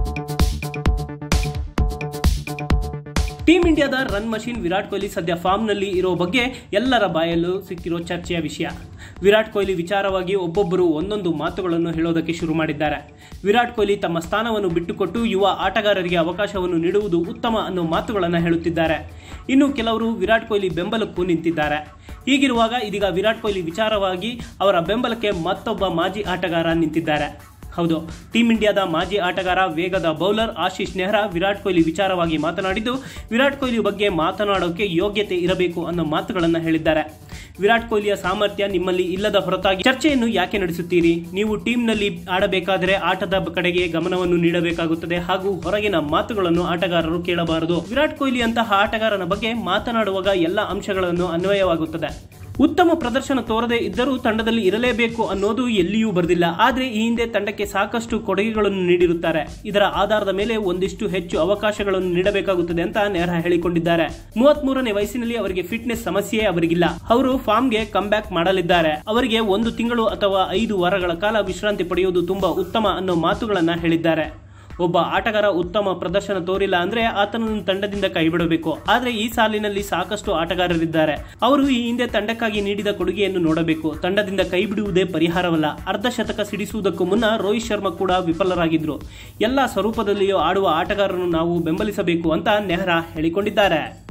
team ಇಂಡಿಯಾದ run machine Virat Kohli ಸದ್ಯ ಫಾರ್ಮ್ನಲ್ಲಿ ಇರೋ ಬಗ್ಗೆ ಎಲ್ಲರ ಬಾಯಲ್ಲೂ ಸಿಕ್ಕಿರೋ ಚರ್ಚೆಯ ವಿಷಯ ವಿರಾಟ್ ಕೊಹ್ಲಿ ವಿಚಾರವಾಗಿ ಒಬ್ಬೊಬ್ಬರು ಒಂದೊಂದು ಮಾತುಗಳನ್ನು ಹೇಳೋದಕ್ಕೆ ಶುರು ಮಾಡಿದ್ದಾರೆ ವಿರಾಟ್ ಕೊಹ್ಲಿ ತಮ್ಮ ಸ್ಥಾನವನ್ನು ಬಿಟ್ಟುಕೊಟ್ಟು ಯುವ ಆಟಗಾರರಿಗೆ ಅವಕಾಶವನ್ನು ನೀಡುವುದು ಉತ್ತಮ ಅನ್ನೋ ಮಾತುಗಳನ್ನು ಹೇಳುತ್ತಿದ್ದಾರೆ ಇನ್ನು ಕೆಲವರು ವಿರಾಟ್ ಕೊಹ್ಲಿ ಬೆಂಬಲಕ್ಕೂ ನಿಂತಿದ್ದಾರೆ ಹೀಗಿರುವಾಗ ಇದೀಗ ವಿರಾಟ್ ಕೊಹ್ಲಿ ವಿಚಾರವಾಗಿ ಅವರ ಬೆಂಬಲಕ್ಕೆ ಮತ್ತೊಬ್ಬ ಮಾಜಿ ಆಟಗಾರ ನಿಂತಿದ್ದಾರೆ ಹೌದು ಟೀಂ ಇಂಡಿಯಾದ ಮಾಜಿ ಆಟಗಾರ ವೇಗದ ಬೌಲರ್ ಆಶೀಶ್ ನೆಹ್ರಾ ವಿರಾಟ್ ಕೊಹ್ಲಿ ವಿಚಾರವಾಗಿ ಮಾತನಾಡಿದ್ದು ವಿರಾಟ್ ಕೊಹ್ಲಿ ಬಗ್ಗೆ ಮಾತನಾಡೋಕೆ ಯೋಗ್ಯತೆ ಇರಬೇಕು ಅನ್ನೋ ಮಾತುಗಳನ್ನು ಹೇಳಿದ್ದಾರೆ ವಿರಾಟ್ ಕೊಹ್ಲಿಯ ಸಾಮರ್ಥ್ಯ ನಿಮ್ಮಲ್ಲಿ ಇಲ್ಲದ ಹೊರತಾಗಿ ಚರ್ಚೆಯನ್ನು ಯಾಕೆ ನಡೆಸುತ್ತೀರಿ ನೀವು ಟೀಮ್ನಲ್ಲಿ ಆಡಬೇಕಾದರೆ ಆಟದ ಕಡೆಗೆ ಗಮನವನ್ನು ನೀಡಬೇಕಾಗುತ್ತದೆ ಹಾಗೂ ಹೊರಗಿನ ಮಾತುಗಳನ್ನು ಆಟಗಾರರು ಕೇಳಬಾರದು ವಿರಾಟ್ ಕೊಹ್ಲಿ ಅಂತಹ ಆಟಗಾರನ ಬಗ್ಗೆ ಮಾತನಾಡುವಾಗ ಎಲ್ಲ ಅಂಶಗಳನ್ನು ಅನ್ವಯವಾಗುತ್ತದೆ ಉತ್ತಮ ಪ್ರದರ್ಶನ ತೋರದೇ ಇದ್ದರೂ ತಂಡದಲ್ಲಿ ಇರಲೇಬೇಕು ಅನ್ನೋದು ಎಲ್ಲಿಯೂ ಬರೆದಿಲ್ಲ ಆದರೆ ಈ ಹಿಂದೆ ತಂಡಕ್ಕೆ ಸಾಕಷ್ಟು ಕೊಡುಗೆಗಳನ್ನು ನೀಡಿರುತ್ತಾರೆ ಇದರ ಆಧಾರದ ಮೇಲೆ ಒಂದಿಷ್ಟು ಹೆಚ್ಚು ಅವಕಾಶಗಳನ್ನು ನೀಡಬೇಕಾಗುತ್ತದೆ ಅಂತ ನೆಹ್ರಾ ಹೇಳಿಕೊಂಡಿದ್ದಾರೆ ಮೂವತ್ತ್ ಮೂರನೇ ವಯಸ್ಸಿನಲ್ಲಿ ಅವರಿಗೆ ಫಿಟ್ನೆಸ್ ಸಮಸ್ಯೆ ಅವರಿಗಿಲ್ಲ ಅವರು ಫಾರ್ಮ್ಗೆ ಕಮ್ಬ್ಯಾಕ್ ಮಾಡಲಿದ್ದಾರೆ ಅವರಿಗೆ ಒಂದು ತಿಂಗಳು ಅಥವಾ ಐದು ವಾರಗಳ ಕಾಲ ವಿಶ್ರಾಂತಿ ಪಡೆಯುವುದು ತುಂಬಾ ಉತ್ತಮ ಅನ್ನೋ ಮಾತುಗಳನ್ನ ಹೇಳಿದ್ದಾರೆ ಒಬ್ಬ ಆಟಗಾರ ಉತ್ತಮ ಪ್ರದರ್ಶನ ತೋರಿಲ್ಲ ಅಂದ್ರೆ ಆತನನ್ನು ತಂಡದಿಂದ ಕೈಬಿಡಬೇಕು ಆದ್ರೆ ಈ ಸಾಲಿನಲ್ಲಿ ಸಾಕಷ್ಟು ಆಟಗಾರರಿದ್ದಾರೆ ಅವರು ಈ ಹಿಂದೆ ತಂಡಕ್ಕಾಗಿ ನೀಡಿದ ಕೊಡುಗೆಯನ್ನು ನೋಡಬೇಕು ತಂಡದಿಂದ ಕೈಬಿಡುವುದೇ ಪರಿಹಾರವಲ್ಲ ಅರ್ಧ ಶತಕ ಸಿಡಿಸುವುದಕ್ಕೂ ಮುನ್ನ ರೋಹಿತ್ ಶರ್ಮಾ ಕೂಡ ವಿಫಲರಾಗಿದ್ರು ಎಲ್ಲ ಸ್ವರೂಪದಲ್ಲಿಯೂ ಆಡುವ ಆಟಗಾರರನ್ನು ನಾವು ಬೆಂಬಲಿಸಬೇಕು ಅಂತ ನೆಹ್ರಾ ಹೇಳಿಕೊಂಡಿದ್ದಾರೆ